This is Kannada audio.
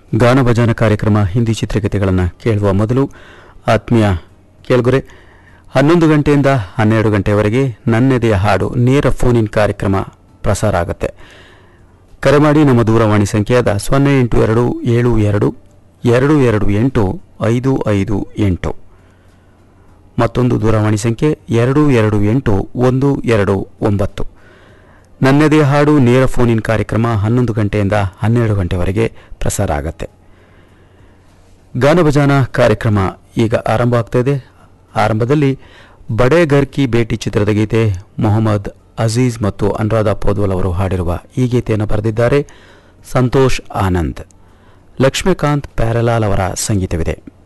ಗಾನಭಜಾನ ಕಾರ್ಯಕ್ರಮ ಹಿಂದಿ ಚಿತ್ರಗೀತೆಗಳನ್ನು ಕೇಳುವ ಮೊದಲು ಆತ್ಮೀಯ ಕೇಳುಗರೆ ಹನ್ನೊಂದು ಗಂಟೆಯಿಂದ ಹನ್ನೆರಡು ಗಂಟೆಯವರೆಗೆ ನನ್ನೆದೆಯ ಹಾಡು ನೇರ ಫೋನ್ ಇನ್ ಕಾರ್ಯಕ್ರಮ ಪ್ರಸಾರ ಆಗುತ್ತೆ ಕರೆ ಮಾಡಿ ನಮ್ಮ ದೂರವಾಣಿ ಸಂಖ್ಯೆಯಾದ ಸೊನ್ನೆ ಎಂಟು ಎರಡು ಏಳು ಎರಡು ಎರಡು ಎರಡು ಎಂಟು ಐದು ಐದು ಎಂಟು ಮತ್ತೊಂದು ದೂರವಾಣಿ ಸಂಖ್ಯೆ ಎರಡು ಎರಡು ಎಂಟು ಒಂದು ಎರಡು ಒಂಬತ್ತು ನನ್ನದೇ ಹಾಡು ನೇರ ಫೋನ್ ಇನ್ ಕಾರ್ಯಕ್ರಮ ಹನ್ನೊಂದು ಗಂಟೆಯಿಂದ ಹನ್ನೆರಡು ಗಂಟೆವರೆಗೆ ಪ್ರಸಾರ ಆಗತ್ತೆ ಗಾನಭಜಾನ ಕಾರ್ಯಕ್ರಮ ಈಗ ಆರಂಭ ಆಗ್ತಾ ಇದೆ ಆರಂಭದಲ್ಲಿ ಬಡೆ ಘರ್ ಕಿ ಭೇಟಿ ಚಿತ್ರದ ಗೀತೆ ಮೊಹಮ್ಮದ್ ಅಜೀಜ್ ಮತ್ತು ಅನುರಾಧ ಪೋದ್ವಲ್ ಅವರು ಹಾಡಿರುವ ಈ ಗೀತೆಯನ್ನು ಬರೆದಿದ್ದಾರೆ ಸಂತೋಷ್ ಆನಂದ್ ಲಕ್ಷ್ಮೀಕಾಂತ್ ಪ್ಯಾರಲಾಲ್ ಅವರ ಸಂಗೀತವಿದೆ